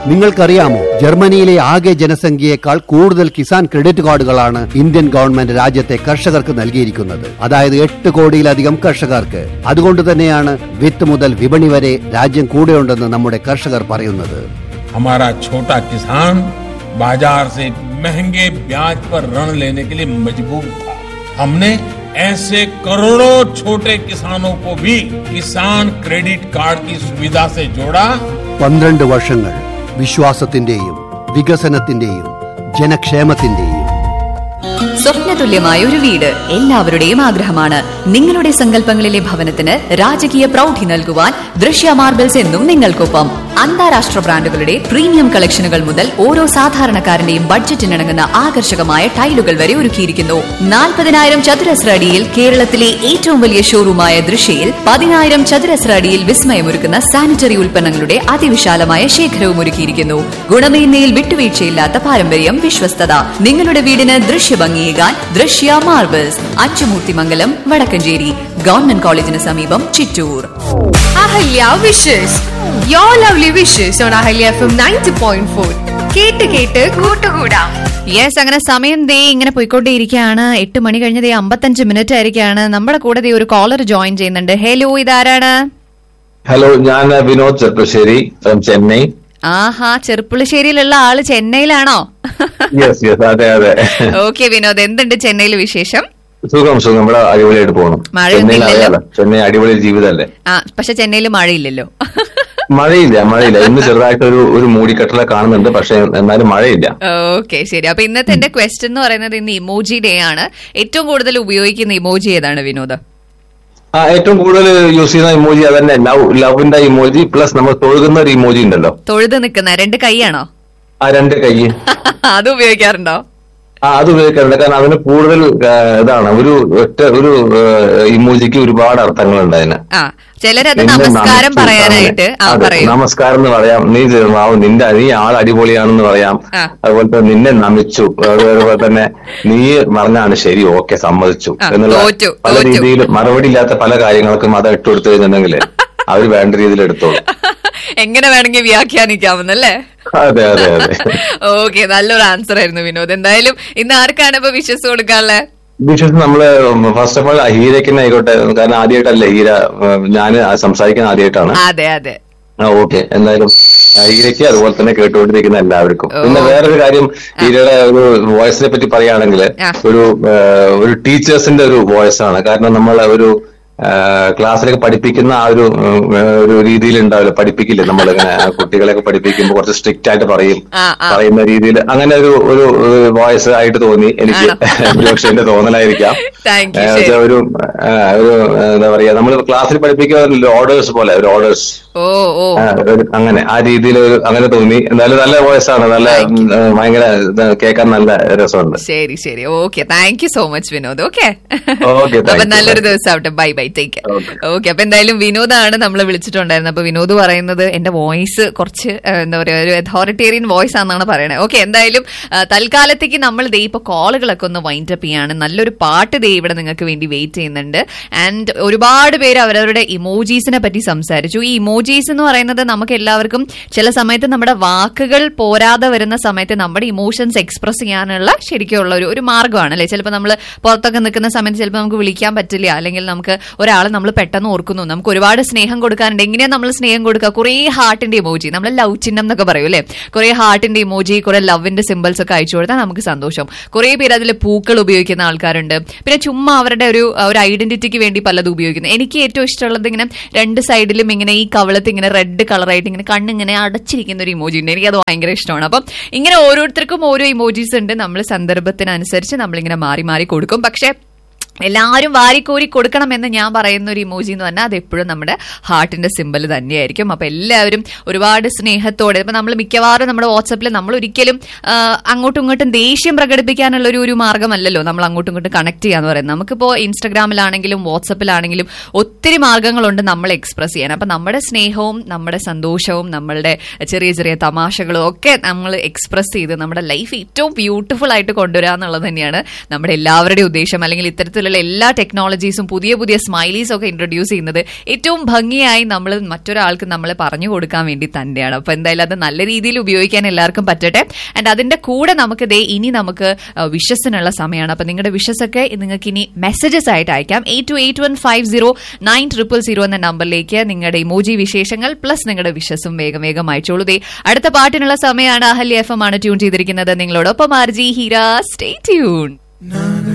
നിങ്ങൾക്കറിയാമോ ജർമ്മനിയിലെ ആകെ ജനസംഖ്യയേക്കാൾ കൂടുതൽ കിസാൻ ക്രെഡിറ്റ് കാർഡുകളാണ് ഇന്ത്യൻ ഗവൺമെന്റ് രാജ്യത്തെ കർഷകർക്ക് നൽകിയിരിക്കുന്നത് അതായത് എട്ട് കോടിയിലധികം കർഷകർക്ക് അതുകൊണ്ട് തന്നെയാണ് വിത്ത് മുതൽ വിപണി വരെ രാജ്യം കൂടെയുണ്ടെന്ന് നമ്മുടെ കർഷകർ പറയുന്നത് हमारा छोटा किसान बाजार से महंगे ब्याज पर ऋण लेने के लिए मजबूर था हमने ऐसे करोड़ों छोटे किसानों को भी किसान क्रेडिट कार्ड की सुविधा से जोड़ा പന്ത്രണ്ട് വർഷങ്ങൾ വിശ്വാസത്തിന്റെയും വികസനത്തിന്റെയും ജനക്ഷേമത്തിന്റെയും സ്വപ്നതുല്യമായ ഒരു വീട് എല്ലാവരുടെയും ആഗ്രഹമാണ് നിങ്ങളുടെ സങ്കല്പങ്ങളിലെ ഭവനത്തിന് രാജകീയ പ്രൗഢി നൽകുവാൻ ദൃശ്യ മാർബിൾസ് എന്നും നിങ്ങൾക്കൊപ്പം അന്താരാഷ്ട്ര ബ്രാൻഡുകളുടെ പ്രീമിയം കളക്ഷനുകൾ മുതൽ ഓരോ സാധാരണക്കാരന്റെയും ബഡ്ജറ്റിനിണങ്ങുന്ന ആകർഷകമായ ടൈലുകൾ വരെ ഒരുക്കിയിരിക്കുന്നു നാൽപ്പതിനായിരം ചതുരശ്ര അടിയിൽ കേരളത്തിലെ ഏറ്റവും വലിയ ഷോറൂമായ ദൃശ്യയിൽ പതിനായിരം ചതുരശ്ര അടിയിൽ വിസ്മയമൊരുക്കുന്ന സാനിറ്ററി ഉൽപ്പന്നങ്ങളുടെ അതിവിശാലമായ ശേഖരവും ഒരുക്കിയിരിക്കുന്നു ഗുണമേന്മയിൽ വിട്ടുവീഴ്ചയില്ലാത്ത പാരമ്പര്യം വിശ്വസ്തത നിങ്ങളുടെ വീടിന് ദൃശ്യഭംഗിയേകാൻ ദൃശ്യ മാർബിൾസ് അച്ചുമൂർത്തിമംഗലം വടക്കഞ്ചേരി ഗവൺമെന്റ് കോളേജിന് സമീപം Chittur Ahalya wishes you lovely wishes on Ahalya F M ninety point four കേട്ട് കേട്ട് കൂട്ടുകൂടാം യെസ് അങ്ങനെ സമയം ദേ ഇങ്ങനെ പോയിക്കൊണ്ടേയിരിക്കുകയാണ് എട്ട് മണി കഴിഞ്ഞ ദേ അമ്പത്തഞ്ച് മിനിറ്റ് ആയിരിക്കുകയാണ് നമ്മുടെ കൂടെ ദേ ഒരു കോളർ ജോയിൻ ചെയ്യുന്നുണ്ട് ഹലോ ഇതാരാണ് ഹലോ ഞാൻ വിനോദ് ചെർപ്പശ്ശേരി ഫ്രം ചെന്നൈ ആഹാ ചെറുപ്പുളശ്ശേരിയിലുള്ള ആള് ചെന്നൈയിലാണോ യെസ് യെസ് അതെ അതെ ഓക്കെ വിനോദ് എന്തുണ്ട് ചെന്നൈയിൽ വിശേഷം സുഖം സുഖം ഇവിടെ അടിപൊളിയായിട്ട് പോകണം മഴയൊന്നും ചെന്നൈയിൽ ഇല്ലല്ലോ. അറിയാലോ ചെന്നൈ അടിപൊളി ജീവിതമല്ലേ ആ പക്ഷെ ചെന്നൈയിൽ മഴയില്ലല്ലോ മഴയില്ല മഴയില്ല ഇന്ന് ചെറുതായിട്ട് ഒരു ഒരു മൂടിക്കെട്ടല കാണുന്നുണ്ട് പക്ഷെ എന്നാലും മഴയില്ല ഓക്കെ ശരി അപ്പൊ ഇന്നത്തെ എന്റെ ക്വസ്റ്റ്യൻ എന്ന് പറയുന്നത് ഇന്ന് ഇമോജി ഡേ ആണ് ഏറ്റവും കൂടുതൽ ഉപയോഗിക്കുന്ന ഇമോജി ഏതാണ് വിനോദ് ആ ഏറ്റവും കൂടുതൽ യൂസ് ചെയ്യുന്ന ഇമോജി അതന്നെ ലവ് ലവിന്റെ ഇമോജി പ്ലസ് നമ്മൾ തൊഴുകുന്ന ഒരു ഇമോജി ഉണ്ടല്ലോ തൊഴുത് നിൽക്കുന്ന രണ്ട് കൈയാണോ ആ രണ്ട് കൈ അത് ഉപയോഗിക്കാറുണ്ടോ ആ അത് ഉപയോഗിക്കാറുണ്ട് കാരണം അതിന് കൂടുതൽ ആ, ഇതാണ് ഒരു ഒറ്റ ഒരു ഇമോജിക്ക് ഒരുപാട് അർത്ഥങ്ങളുണ്ട് അതിന് ആ ചിലരത് നിന്നെ നമസ്കാരം നമിച്ചു പറയാനായിട്ട് ആ അതെ, പറയൂ നമസ്കാരം എന്ന് പറയാം നീ ചെറുമാവും നിന്റെ നീ ആൾ അടിപൊളിയാണെന്ന് പറയാം ആ. അതുപോലെ തന്നെ നിന്നെ നമിച്ചു അതുപോലെ തന്നെ നീ പറഞ്ഞാണ് ശരി ഓക്കെ സമ്മതിച്ചു ആ, എന്നുള്ള തോറ്റു, പല തോറ്റു. രീതിയിൽ മറുപടി ഇല്ലാത്ത പല കാര്യങ്ങൾക്കും അത് ഇട്ട് കൊടുത്തു കഴിഞ്ഞിട്ടുണ്ടെങ്കിൽ അവർ വേണ്ട രീതിയിൽ എടുത്തോളൂ എങ്ങനെ വേണമെങ്കിൽ വ്യാഖ്യാനിക്കാമെന്നല്ലേ അതെ അതെ അതെ ഓക്കെ നല്ലൊരു ആൻസർ ആയിരുന്നു വിനോദ് എന്തായാലും ഇന്ന് ആർക്കാണ് ഇപ്പൊ വിശ്വസ് കൊടുക്കാനുള്ളത് വിശ്വസ് നമ്മള് ഫസ്റ്റ് ഓഫ് ഓൾ ഹീരയ്ക്ക് തന്നെ ആയിക്കോട്ടെ കാരണം ആദ്യമായിട്ടല്ലേ ഹീര ഞാൻ സംസാരിക്കാൻ ആദ്യമായിട്ടാണ് അതെ അതെ ആ ഓക്കെ എന്തായാലും ആ, ഹീരയ്ക്ക് അതുപോലെ തന്നെ കേട്ടുകൊണ്ടിരിക്കുന്ന എല്ലാവർക്കും പിന്നെ വേറൊരു കാര്യം ഹീരയുടെ ഒരു വോയിസിനെ പറ്റി പറയുകയാണെങ്കിൽ ആ. ഒരു ആ, ഒരു ടീച്ചേഴ്സിന്റെ ഒരു വോയിസ് ആണ് കാരണം നമ്മൾ ഒരു ആ, ക്ലാസ്സിലൊക്കെ പഠിപ്പിക്കുന്ന ആ ഒരു ഉം, ഒരു രീതിയിൽ ഉണ്ടാവില്ല പഠിപ്പിക്കില്ലേ നമ്മളിങ്ങനെ കുട്ടികളെയൊക്കെ പഠിപ്പിക്കുമ്പോൾ കുറച്ച് സ്ട്രിക്റ്റ് ആയിട്ട് പറയും ആ, ആ. പറയുന്ന രീതിയിൽ അങ്ങനെ ഒരു ഒരു വോയിസ് ആയിട്ട് തോന്നി എനിക്ക് പക്ഷെ എന്റെ തോന്നലായിരിക്കാം Thank you, ഏ, ശരി. ഒരു ആ, ഒരു ആ, എന്താ പറയാ നമ്മൾ ക്ലാസ്സിൽ പഠിപ്പിക്കുന്ന ഓർഡേഴ്സ് പോലെ ഒരു ഓർഡേഴ്സ് ഓ ഓ ആ, ഒരു- അങ്ങനെ ആ രീതിയിൽ ഒരു അങ്ങനെ തോന്നി എന്തായാലും നല്ല വോയിസ് ആണ് നല്ല ഉം, ആ, ഭയങ്കര ഇത് കേൾക്കാൻ നല്ല രസമുണ്ട് ശരി ശരി okay thank you so much Vinod okay Okay, thank അപ്പൊ you. നല്ലൊരു ദിവസം ആവട്ടെ bye bye take Okay. Okay അപ്പൊ എന്തായാലും വിനോദാണ് നമ്മൾ വിളിച്ചിട്ടുണ്ടായിരുന്നത് അപ്പൊ വിനോദ് പറയുന്നത് എന്റെ വോയിസ് കുറച്ച് ആ, എന്താ പറയാ ഒരു അതോറിറ്റേറിയൻ വോയിസ് ആണെന്നാണ് പറയണത് ഓക്കെ എന്തായാലും ആ, തൽക്കാലത്തേക്ക് നമ്മൾ ദേ ഇപ്പൊ കോളുകളൊക്കെ ഒന്ന് വൈൻഡ് അപ്പ് ചെയ്യാണ് നല്ലൊരു പാട്ട് ദേ ഇവിടെ നിങ്ങൾക്ക് വേണ്ടി വെയിറ്റ് ചെയ്യുന്നുണ്ട് ആൻഡ് ഒരുപാട് പേര് അവരവരുടെ ഇമോജീസിനെ പറ്റി സംസാരിച്ചു ഈ ഇമോജീസ് എന്ന് പറയുന്നത് നമുക്ക് എല്ലാവർക്കും ചില സമയത്ത് നമ്മുടെ വാക്കുകൾ പോരാതെ വരുന്ന സമയത്ത് നമ്മുടെ ഇമോഷൻസ് എക്സ്പ്രസ് ചെയ്യാനുള്ള ശരിക്കുള്ള ഒരു ഒരു മാർഗ്ഗമാണ് അല്ലെ ചിലപ്പോൾ നമ്മൾ പുറത്തൊക്കെ നിൽക്കുന്ന സമയത്ത് ചിലപ്പോൾ നമുക്ക് വിളിക്കാൻ പറ്റില്ല അല്ലെങ്കിൽ നമുക്ക് ഒരാളെ നമ്മൾ പെട്ടെന്ന് ഓർക്കുന്നു നമുക്ക് ഒരുപാട് സ്നേഹം കൊടുക്കാനുണ്ട് എങ്ങനെയാ നമ്മൾ സ്നേഹം കൊടുക്കുക കുറേ ഹാർട്ടിന്റെ ഇമോജി നമ്മൾ ലവ് ചിഹ്നം എന്നൊക്കെ പറയും അല്ലെ കുറേ ഹാർട്ടിന്റെ ഇമോജി കുറെ ലവിന്റെ സിമ്പിൾസ് ഒക്കെ അയച്ചു കൊടുത്താൽ നമുക്ക് സന്തോഷം കുറേ പേര് അതിൽ പൂക്കൾ ഉപയോഗിക്കുന്ന ആൾക്കാരുണ്ട് പിന്നെ ചുമ്മാ അവരുടെ ഒരു ഒരു ഐഡന്റിറ്റിക്ക് വേണ്ടി പലതും ഉപയോഗിക്കുന്നു എനിക്ക് ഏറ്റവും ഇഷ്ടമുള്ളത് ഇങ്ങനെ രണ്ട് സൈഡിലും ഇങ്ങനെ ഈ കവളത്ത് ഇങ്ങനെ റെഡ് കളറായിട്ട് ഇങ്ങനെ കണ്ണിങ്ങനെ അടച്ചിരിക്കുന്ന ഒരു ഇമോജി ഉണ്ട് എനിക്കത് ഭയങ്കര ഇഷ്ടമാണ് അപ്പം ഇങ്ങനെ ഓരോരുത്തർക്കും ഓരോ ഇമോജീസ് ഉണ്ട് നമ്മൾ സന്ദർഭത്തിനനുസരിച്ച് നമ്മളിങ്ങനെ മാറി മാറി കൊടുക്കും പക്ഷേ എല്ലാവരും വാരിക്കോരി കൊടുക്കണമെന്ന് ഞാൻ പറയുന്ന ഒരു ഇമോജി എന്ന് പറഞ്ഞാൽ അത് എപ്പോഴും നമ്മുടെ ഹാർട്ടിന്റെ സിമ്പൽ തന്നെയായിരിക്കും അപ്പൊ എല്ലാവരും ഒരുപാട് സ്നേഹത്തോടെ ഇപ്പൊ നമ്മൾ മിക്കവാറും നമ്മുടെ വാട്സപ്പിൽ നമ്മൾ ഒരിക്കലും ആ, അങ്ങോട്ടും ഇങ്ങോട്ടും ദേഷ്യം പ്രകടിപ്പിക്കാനുള്ള ഒരു ഒരു മാർഗ്ഗമല്ലല്ലോ നമ്മൾ അങ്ങോട്ടും ഇങ്ങോട്ടും കണക്ട് ചെയ്യാന്ന് പറയുന്നത് നമുക്കിപ്പോ ഇൻസ്റ്റഗ്രാമിലാണെങ്കിലും വാട്സപ്പിലാണെങ്കിലും ഒത്തിരി മാർഗ്ഗങ്ങളുണ്ട് നമ്മൾ എക്സ്പ്രസ് ചെയ്യാൻ അപ്പൊ നമ്മുടെ സ്നേഹവും നമ്മുടെ സന്തോഷവും നമ്മളുടെ ചെറിയ ചെറിയ തമാശകളും ഒക്കെ നമ്മൾ എക്സ്പ്രസ് ചെയ്ത് നമ്മുടെ ലൈഫ് ഏറ്റവും ബ്യൂട്ടിഫുൾ ആയിട്ട് കൊണ്ടുവരിക എന്നുള്ളത് തന്നെയാണ് നമ്മുടെ എല്ലാവരുടെയും ഉദ്ദേശം അല്ലെങ്കിൽ ഇത്തരത്തിലുള്ള മുതലുള്ള എല്ലാ ടെക്നോളജീസും പുതിയ പുതിയ സ്മൈലീസും ഒക്കെ ഇൻട്രൊഡ്യൂസ് ചെയ്യുന്നത് ഏറ്റവും ഭംഗിയായി നമ്മൾ മറ്റൊരാൾക്ക് നമ്മൾ പറഞ്ഞു കൊടുക്കാൻ വേണ്ടി തന്നെയാണ് അപ്പൊ എന്തായാലും അത് നല്ല രീതിയിൽ ഉപയോഗിക്കാൻ എല്ലാവർക്കും പറ്റട്ടെ ആൻഡ് അതിന്റെ കൂടെ നമുക്ക് ദേ ഇനി നമുക്ക് വിഷസിനുള്ള സമയമാണ് അപ്പൊ നിങ്ങളുടെ വിഷസ് ഒക്കെ നിങ്ങൾക്ക് ഇനി മെസ്സേജസ് ആയിട്ട് അയക്കാം eight two eight one five zero nine triple zero എന്ന നമ്പറിലേക്ക് നിങ്ങളുടെ ഇമോജി വിശേഷങ്ങൾ പ്ലസ് നിങ്ങളുടെ വിഷസും വേഗം വേഗം അയച്ചോളൂ ദേ അടുത്ത പാട്ടിനുള്ള സമയമാണ് അഹല്യ എഫ് എം ആണ് ട്യൂൺ ചെയ്തിരിക്കുന്നത് നിങ്ങളോടൊപ്പം ആർജി ഹീര സ്റ്റേ ട്യൂൺ